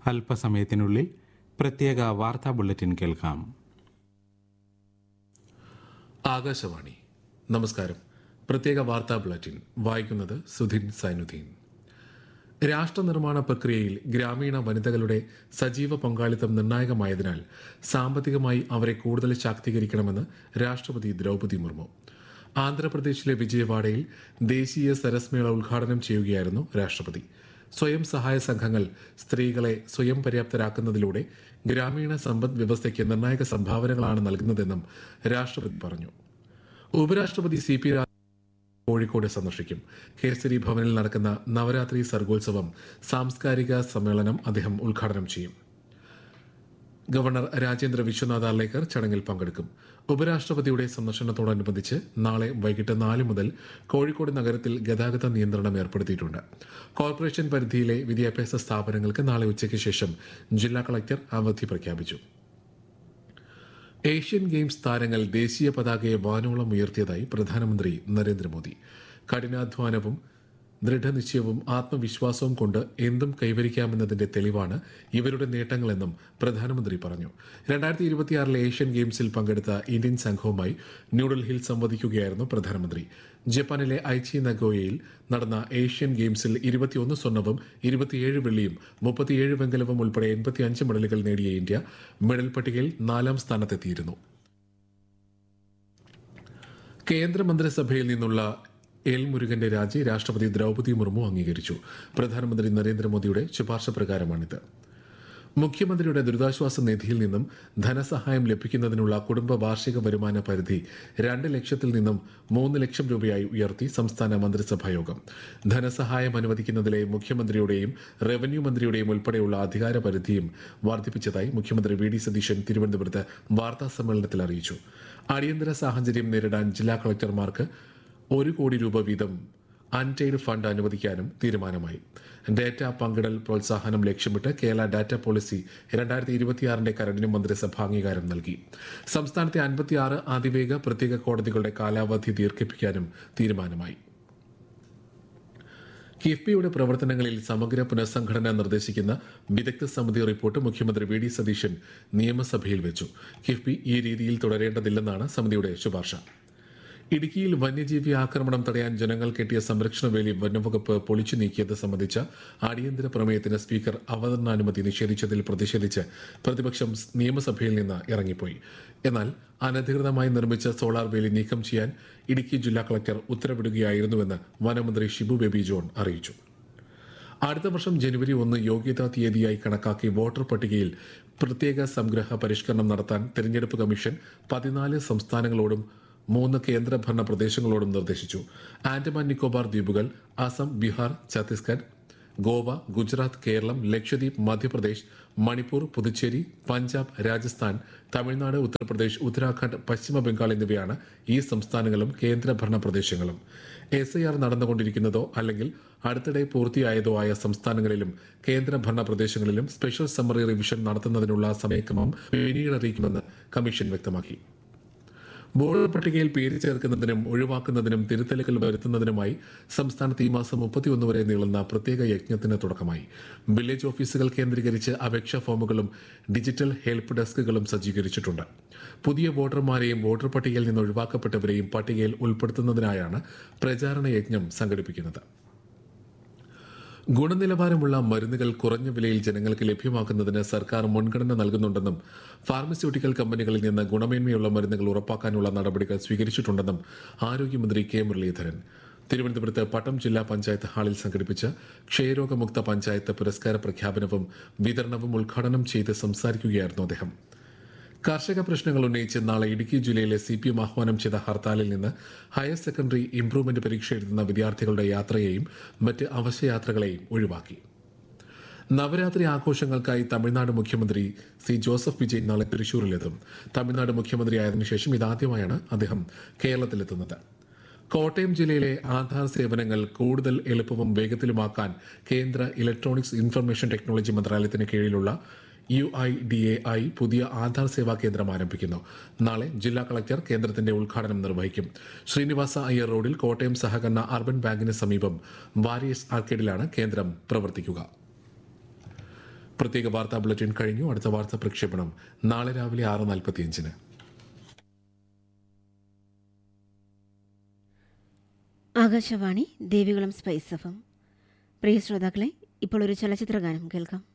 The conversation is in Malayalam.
അല്പസമയത്തിനുള്ളിൽ പ്രത്യേക വാർത്താ ബുള്ളറ്റിൻ കേൾക്കാം ആകാശവാണി നമസ്കാരം പ്രത്യേക വാർത്താ ബുള്ളറ്റിൻ വായിക്കുന്നത് സുധിൻ സൈനുദ്ദീൻ രാഷ്ട്ര നിർമ്മാണ പ്രക്രിയയിൽ ഗ്രാമീണ വനിതകളുടെ സജീവ പങ്കാളിത്തം നിർണായകമായതിനാൽ സാമ്പത്തികമായി അവരെ കൂടുതൽ ശാക്തീകരിക്കണമെന്ന് രാഷ്ട്രപതി ദ്രൗപദി മുർമു ആന്ധ്രാപ്രദേശിലെ വിജയവാഡയിൽ ദേശീയ സരസ്മേള ഉദ്ഘാടനം ചെയ്യുകയായിരുന്നു രാഷ്ട്രപതി സ്വയം സഹായ സംഘങ്ങൾ സ്ത്രീകളെ സ്വയം പര്യാപ്തരാക്കുന്നതിലൂടെ ഗ്രാമീണ സമ്പദ് വ്യവസ്ഥയ്ക്ക് നിർണായക സംഭാവനകളാണ് നൽകുന്നതെന്നും രാഷ്ട്രപതി പറഞ്ഞു ഉപരാഷ്ട്രപതി സി പി കോഴിക്കോട് സന്ദർശിക്കും കേസരി ഭവനിൽ നടക്കുന്ന നവരാത്രി സർഗോത്സവം സാംസ്കാരിക സമ്മേളനം അദ്ദേഹം ഉദ്ഘാടനം ചെയ്യും ഗവർണർ രാജേന്ദ്ര വിശ്വനാഥ് അർലേക്കർ ചടങ്ങിൽ പങ്കെടുക്കും ഉപരാഷ്ട്രപതിയുടെ സന്ദർശനത്തോടനുബന്ധിച്ച് നാളെ വൈകിട്ട് നാല് മുതൽ കോഴിക്കോട് നഗരത്തിൽ ഗതാഗത നിയന്ത്രണം ഏർപ്പെടുത്തിയിട്ടുണ്ട് കോർപ്പറേഷൻ പരിധിയിലെ വിദ്യാഭ്യാസ സ്ഥാപനങ്ങൾക്ക് നാളെ ഉച്ചയ്ക്ക് ശേഷം ജില്ലാ കളക്ടർ അവധി പ്രഖ്യാപിച്ചു ഏഷ്യൻ ഗെയിംസ് താരങ്ങൾ ദേശീയ പതാകയെ വാനോളം ഉയർത്തിയതായി പ്രധാനമന്ത്രി നരേന്ദ്രമോദി കഠിനാധ്വാനവും ദൃഢനിശ്ചയവും ആത്മവിശ്വാസവും കൊണ്ട് എന്തും കൈവരിക്കാമെന്നതിന്റെ തെളിവാണ് ഇവരുടെ നേട്ടങ്ങളെന്നും പ്രധാനമന്ത്രി പറഞ്ഞു രണ്ടായിരത്തി ഇരുപത്തിയാറിലെ ഏഷ്യൻ ഗെയിംസിൽ പങ്കെടുത്ത ഇന്ത്യൻ സംഘവുമായി ന്യൂഡൽഹിയിൽ സംവദിക്കുകയായിരുന്നു പ്രധാനമന്ത്രി ജപ്പാനിലെ ഐച്ചി നഗോയയിൽ നടന്ന ഏഷ്യൻ ഗെയിംസിൽ ഇരുപത്തിയൊന്ന് സ്വർണവും ഇരുപത്തിയേഴ് വെള്ളിയും മുപ്പത്തിയേഴ് വെങ്കലവും ഉൾപ്പെടെ എൺപത്തിയഞ്ച് മെഡലുകൾ നേടിയ ഇന്ത്യ മെഡൽ പട്ടികയിൽ നാലാം സ്ഥാനത്തെത്തിയിരുന്നു കേന്ദ്രമന്ത്രിസഭയിൽ നിന്നുള്ള എൽ മുരുകന്റെ രാജി രാഷ്ട്രപതി ദ്രൗപദി മുർമു അംഗീകരിച്ചു പ്രധാനമന്ത്രി നരേന്ദ്രമോദിയുടെ ശുപാർശ പ്രകാരമാണിത് മുഖ്യമന്ത്രിയുടെ ദുരിതാശ്വാസ നിധിയിൽ നിന്നും ധനസഹായം ലഭിക്കുന്നതിനുള്ള കുടുംബ വാർഷിക വരുമാന പരിധി രണ്ട് ലക്ഷത്തിൽ നിന്നും മൂന്ന് ലക്ഷം രൂപയായി ഉയർത്തി സംസ്ഥാന മന്ത്രിസഭാ യോഗം ധനസഹായം അനുവദിക്കുന്നതിലെ മുഖ്യമന്ത്രിയുടെയും റവന്യൂ മന്ത്രിയുടെയും ഉൾപ്പെടെയുള്ള അധികാര പരിധിയും വർദ്ധിപ്പിച്ചതായി മുഖ്യമന്ത്രി വി ഡി സതീശൻ തിരുവനന്തപുരത്ത് വാർത്താ സമ്മേളനത്തിൽ അറിയിച്ചു അടിയന്തര സാഹചര്യം നേരിടാൻ ജില്ലാ കളക്ടർമാർക്ക് ഒരു കോടി രൂപ വീതം അൺടെയ്ഡ് ഫണ്ട് അനുവദിക്കാനും തീരുമാനമായി ഡാറ്റ പങ്കിടൽ പ്രോത്സാഹനം ലക്ഷ്യമിട്ട് കേരള ഡാറ്റ പോളിസി രണ്ടായിരത്തി ഇരുപത്തിയാറിന്റെ കരടിന് മന്ത്രിസഭ അംഗീകാരം നൽകി സംസ്ഥാനത്തെ അൻപത്തിയാറ് അതിവേഗ പ്രത്യേക കോടതികളുടെ കാലാവധി ദീർഘിപ്പിക്കാനും തീരുമാനമായി കിഫ്ബിയുടെ പ്രവർത്തനങ്ങളിൽ സമഗ്ര പുനഃസംഘടന നിർദ്ദേശിക്കുന്ന വിദഗ്ധ സമിതി റിപ്പോർട്ട് മുഖ്യമന്ത്രി വി ഡി സതീശൻ നിയമസഭയിൽ വെച്ചു കിഫ്ബി ഈ രീതിയിൽ തുടരേണ്ടതില്ലെന്നാണ് സമിതിയുടെ ശുപാർശ ഇടുക്കിയിൽ വന്യജീവി ആക്രമണം തടയാൻ ജനങ്ങൾ കെട്ടിയ സംരക്ഷണ വേലി വനംവകുപ്പ് പൊളിച്ചു നീക്കിയത് സംബന്ധിച്ച അടിയന്തര പ്രമേയത്തിന് സ്പീക്കർ അവതരണാനുമതി നിഷേധിച്ചതിൽ പ്രതിഷേധിച്ച് പ്രതിപക്ഷം നിയമസഭയിൽ നിന്ന് ഇറങ്ങിപ്പോയി എന്നാൽ അനധികൃതമായി നിർമ്മിച്ച സോളാർ വേലി നീക്കം ചെയ്യാൻ ഇടുക്കി ജില്ലാ കളക്ടർ ഉത്തരവിടുകയായിരുന്നുവെന്ന് വനമന്ത്രി ഷിബു ബേബി ജോൺ അറിയിച്ചു അടുത്ത വർഷം ജനുവരി ഒന്ന് യോഗ്യതാ തീയതിയായി കണക്കാക്കി വോട്ടർ പട്ടികയിൽ പ്രത്യേക സംഗ്രഹ പരിഷ്കരണം നടത്താൻ തെരഞ്ഞെടുപ്പ് കമ്മീഷൻ പതിനാല് സംസ്ഥാനങ്ങളോടും മൂന്ന് കേന്ദ്രഭരണ പ്രദേശങ്ങളോടും നിർദ്ദേശിച്ചു ആൻഡമാൻ നിക്കോബാർ ദ്വീപുകൾ അസം ബീഹാർ ഛത്തീസ്ഗഡ് ഗോവ ഗുജറാത്ത് കേരളം ലക്ഷദ്വീപ് മധ്യപ്രദേശ് മണിപ്പൂർ പുതുച്ചേരി പഞ്ചാബ് രാജസ്ഥാൻ തമിഴ്നാട് ഉത്തർപ്രദേശ് ഉത്തരാഖണ്ഡ് പശ്ചിമ ബംഗാൾ എന്നിവയാണ് ഈ സംസ്ഥാനങ്ങളും കേന്ദ്രഭരണ പ്രദേശങ്ങളും എസ് ഐ ആർ നടന്നുകൊണ്ടിരിക്കുന്നതോ അല്ലെങ്കിൽ അടുത്തിടെ പൂർത്തിയായതോ ആയ സംസ്ഥാനങ്ങളിലും കേന്ദ്രഭരണ പ്രദേശങ്ങളിലും സ്പെഷ്യൽ സമ്മറി റിവിഷൻ നടത്തുന്നതിനുള്ള സമയക്രമം പിന്നീട് അറിയിക്കുമെന്ന് കമ്മീഷൻ വ്യക്തമാക്കി വോട്ടർ പട്ടികയിൽ പേര് ചേർക്കുന്നതിനും ഒഴിവാക്കുന്നതിനും തിരുത്തലുകൾ വരുത്തുന്നതിനുമായി സംസ്ഥാനത്ത് ഈ മാസം മുപ്പത്തിയൊന്ന് വരെ നീളുന്ന പ്രത്യേക യജ്ഞത്തിന് തുടക്കമായി വില്ലേജ് ഓഫീസുകൾ കേന്ദ്രീകരിച്ച് അപേക്ഷാ ഫോമുകളും ഡിജിറ്റൽ ഹെൽപ്പ് ഡെസ്കുകളും സജ്ജീകരിച്ചിട്ടുണ്ട് പുതിയ വോട്ടർമാരെയും വോട്ടർ പട്ടികയിൽ നിന്ന് ഒഴിവാക്കപ്പെട്ടവരെയും പട്ടികയിൽ ഉൾപ്പെടുത്തുന്നതിനായാണ് പ്രചാരണ യജ്ഞം സംഘടിപ്പിക്കുന്നത് ഗുണനിലവാരമുള്ള മരുന്നുകൾ കുറഞ്ഞ വിലയിൽ ജനങ്ങൾക്ക് ലഭ്യമാക്കുന്നതിന് സർക്കാർ മുൻഗണന നൽകുന്നുണ്ടെന്നും ഫാർമസ്യൂട്ടിക്കൽ കമ്പനികളിൽ നിന്ന് ഗുണമേന്മയുള്ള മരുന്നുകൾ ഉറപ്പാക്കാനുള്ള നടപടികൾ സ്വീകരിച്ചിട്ടുണ്ടെന്നും ആരോഗ്യമന്ത്രി കെ മുരളീധരൻ തിരുവനന്തപുരത്ത് പട്ടം ജില്ലാ പഞ്ചായത്ത് ഹാളിൽ സംഘടിപ്പിച്ച ക്ഷയരോഗമുക്ത പഞ്ചായത്ത് പുരസ്കാര പ്രഖ്യാപനവും വിതരണവും ഉദ്ഘാടനം ചെയ്ത് സംസാരിക്കുകയായിരുന്നു അദ്ദേഹം കർഷക പ്രശ്നങ്ങൾ ഉന്നയിച്ച് നാളെ ഇടുക്കി ജില്ലയിലെ സി പി എം ആഹ്വാനം ചെയ്ത ഹർത്താലിൽ നിന്ന് ഹയർ സെക്കൻഡറി ഇംപ്രൂവ്മെന്റ് പരീക്ഷ എഴുതുന്ന വിദ്യാർത്ഥികളുടെ യാത്രയെയും മറ്റ് അവശ്യയാത്രകളെയും ഒഴിവാക്കി നവരാത്രി ആഘോഷങ്ങൾക്കായി തമിഴ്നാട് മുഖ്യമന്ത്രി സി ജോസഫ് വിജയ് നാളെ തൃശൂരിലെത്തും തമിഴ്നാട് മുഖ്യമന്ത്രിയായതിനു ശേഷം ഇതാദ്യമായാണ് അദ്ദേഹം കേരളത്തിലെത്തുന്നത് കോട്ടയം ജില്ലയിലെ ആധാർ സേവനങ്ങൾ കൂടുതൽ എളുപ്പവും വേഗത്തിലുമാക്കാൻ കേന്ദ്ര ഇലക്ട്രോണിക്സ് ഇൻഫർമേഷൻ ടെക്നോളജി മന്ത്രാലയത്തിന് കീഴിലുള്ള U I D A I പുതിയ ആധാർ സേവാ കേന്ദ്രം ആരംഭിക്കുന്നു നാളെ ജില്ലാ കളക്ടർ കേന്ദ്രത്തിന്റെ ഉദ്ഘാടനം നിർവഹിക്കും ശ്രീനിവാസ അയ്യർ റോഡിൽ കോട്ടയം സഹകരണ അർബൻ ബാങ്കിന് സമീപം വാരിയസ് ആർക്കേഡിലാണ് കേന്ദ്രം പ്രവർത്തിക്കുക പ്രത്യേക വാർത്താ ബുള്ളറ്റിൻ കഴിഞ്ഞു അടുത്ത വാർത്താ പ്രക്ഷേപണം നാളെ രാവിലെ ആറ് നാൽപ്പത്തിയഞ്ചിന് ആകാശവാണി ദേവികുളം സ്പൈസ് എഫം പ്രിയ ശ്രോതാക്കളെ ഇപ്പോൾ ഒരു ചലച്ചിത്ര ഗാനം കേൾക്കാം